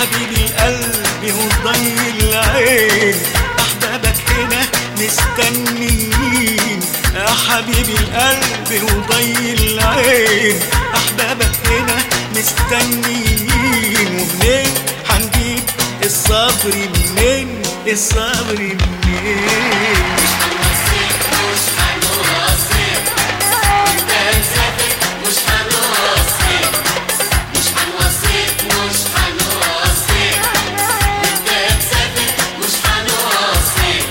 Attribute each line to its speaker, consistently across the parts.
Speaker 1: حبيبي القلب وضي العين احبابك هنا مستنيين يا حبيبي القلب وضي العين احبابك هنا مستنيين ومنين هنجيب الصبر منين الصبر منين
Speaker 2: هنوصيك مش هنوصيك انت مسافر مش هنوصيك مش هنوصيك مش هنوصيك انت مسافر مش هنوصيك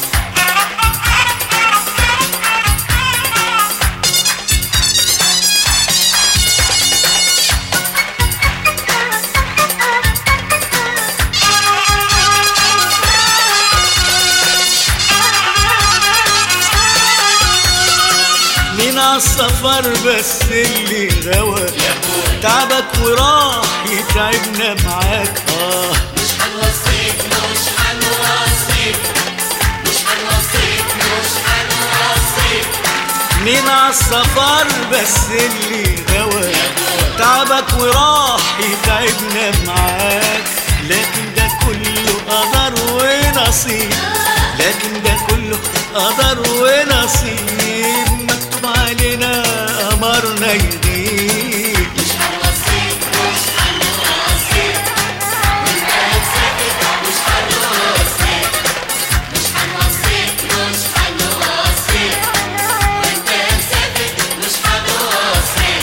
Speaker 1: مين عالسفر بس اللي غوى تعبك وراح يتعبنا معاك اه
Speaker 2: مش هنوصيك مش هنوصيك مش هنوصيك مش هنوصيك
Speaker 1: مين عالسفر بس اللي غوى تعبك وراح يتعبنا معاك لكن ده كله قدر ونصيب لكن ده كله قدر ونصيب مكتوب علينا أمرنا يغيب
Speaker 2: مش هنوصيك مش هنوصيك انت مسافر مش هنوصيك مش هنوصيك مش هنوصيك انت مسافر مش هنوصيك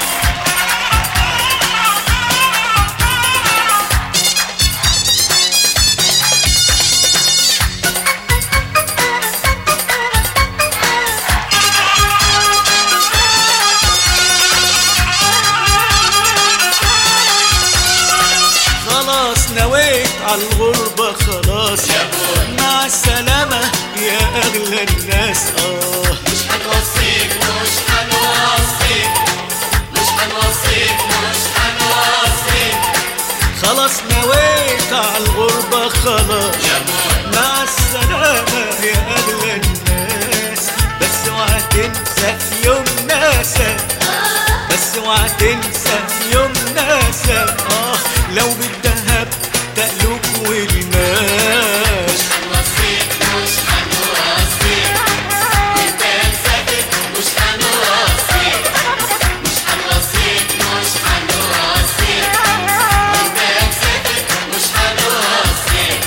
Speaker 1: خلاص نويت عالغربة خلاص
Speaker 2: يا بوي.
Speaker 1: مع السلامة يا أغلى الناس آه
Speaker 2: مش هنوصيك مش هنوصيك مش هنوصيك مش هنوصيك
Speaker 1: خلاص نويت عالغربة خلاص
Speaker 2: يا بوي
Speaker 1: مع السلامة يا أغلى الناس بس اوعى تنسى في يوم ناسك بس اوعى تنسى في يوم ناسك آه لو بالذهب تقلوك والماس
Speaker 2: مش هنوصيك مش هنوصيك انت مسافر مش هنوصيك مش هنوصيك مش هنوصيك انت مسافر مش هنوصيك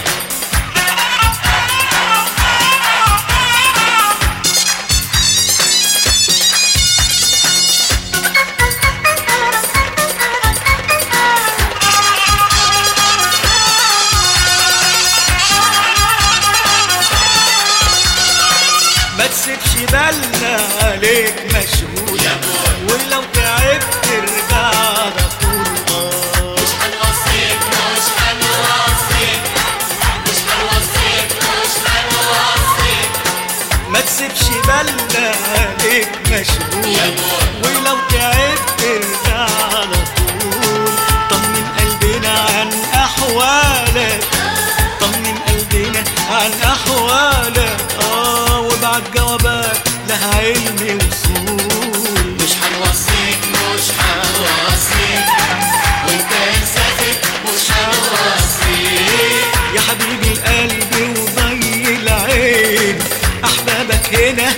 Speaker 1: ما تسيبش بالنا عليك مشغول
Speaker 2: يا بوي.
Speaker 1: ولو تعبت ارجع على طول آه.
Speaker 2: مش هنوصيك مش هنوصيك مش هنوصيك مش هنوصيك
Speaker 1: ما تسيبش بالنا عليك مشغول
Speaker 2: يا بوي.
Speaker 1: ولو تعبت ارجع على طول طمن قلبنا عن احوالك طمن قلبنا عن احوالك اه وابعت جوابات لها علم وصول
Speaker 2: مش هنوصيك مش هنوصيك وانت مسافر مش هنوصيك
Speaker 1: يا حبيبي القلب وضي العين احبابك هنا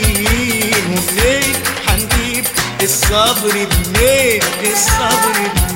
Speaker 1: مستنيين ومنين هنجيب الصبر منين الصبر منين